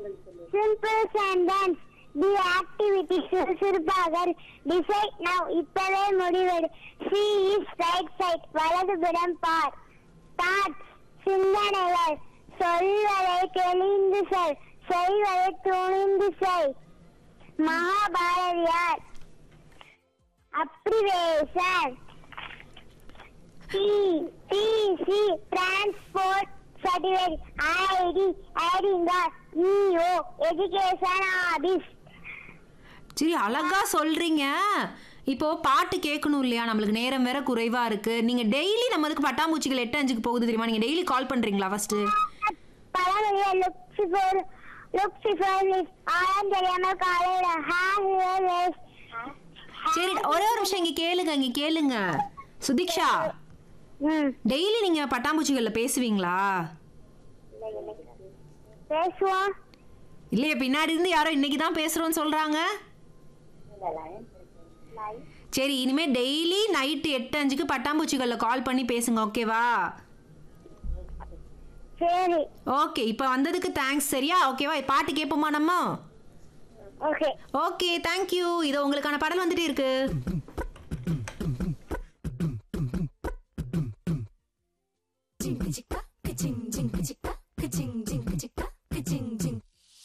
Simple sentence the activity சுறுசுறுப்பாக decide now இப்பவே முடிவெடு சி இஸ் ரைட் சைட் வலதுபுறம் பார் தாட்ஸ் சிந்தனைகள் சொல்வதை தெளிந்து சொல் செய்வதை துணிந்து செய் மகாபாரதியார் abbreviation T T C transport certificate ID ஐடிங் கார்டு இஓ எஜுகேஷன் ஆபீஸ் சரி அழகா சொல்றீங்க இப்போ பாட்டு கேட்கணும் இல்லையா நம்மளுக்கு நேரம் வேற குறைவா இருக்கு நீங்க டெய்லி நம்மளுக்கு பட்டாம்பூச்சிகள் எட்டு அஞ்சுக்கு போகுது தெரியுமா நீங்க டெய்லி கால் பண்றீங்களா ஃபர்ஸ்ட் பழமொழிய லுக்ஸ் ஃபோர் லுக்ஸ் ஃபோர் ஆழம் தெரியாமல் காலையில ஹேர் சரி ஒரே ஒரு நிமிஷம் இங்க கேளுங்க இங்க கேளுங்க சுதீக்ஷா ம் டெய்லி நீங்க பட்டாம்பூச்சிகள்ல பேசுவீங்களா பேசுவோம் இல்லையா பின்னாடி இருந்து யாரோ இன்னைக்கு தான் பேசுறோம்னு சொல்றாங்க சரி இனிமே டெய்லி நைட்டு எட்டு அஞ்சுக்கு பட்டாம்பூச்சிகள்ல கால் பண்ணி பேசுங்க ஓகேவா சரி ஓகே இப்போ வந்ததுக்கு தேங்க்ஸ் சரியா ஓகேவா பாட்டு கேட்போமா நம்ம ஓகே ஓகே தேங்க்யூ இது உங்களுக்கான பாடல் வந்துட்டே இருக்கு Ching chicka, ching ching chicka.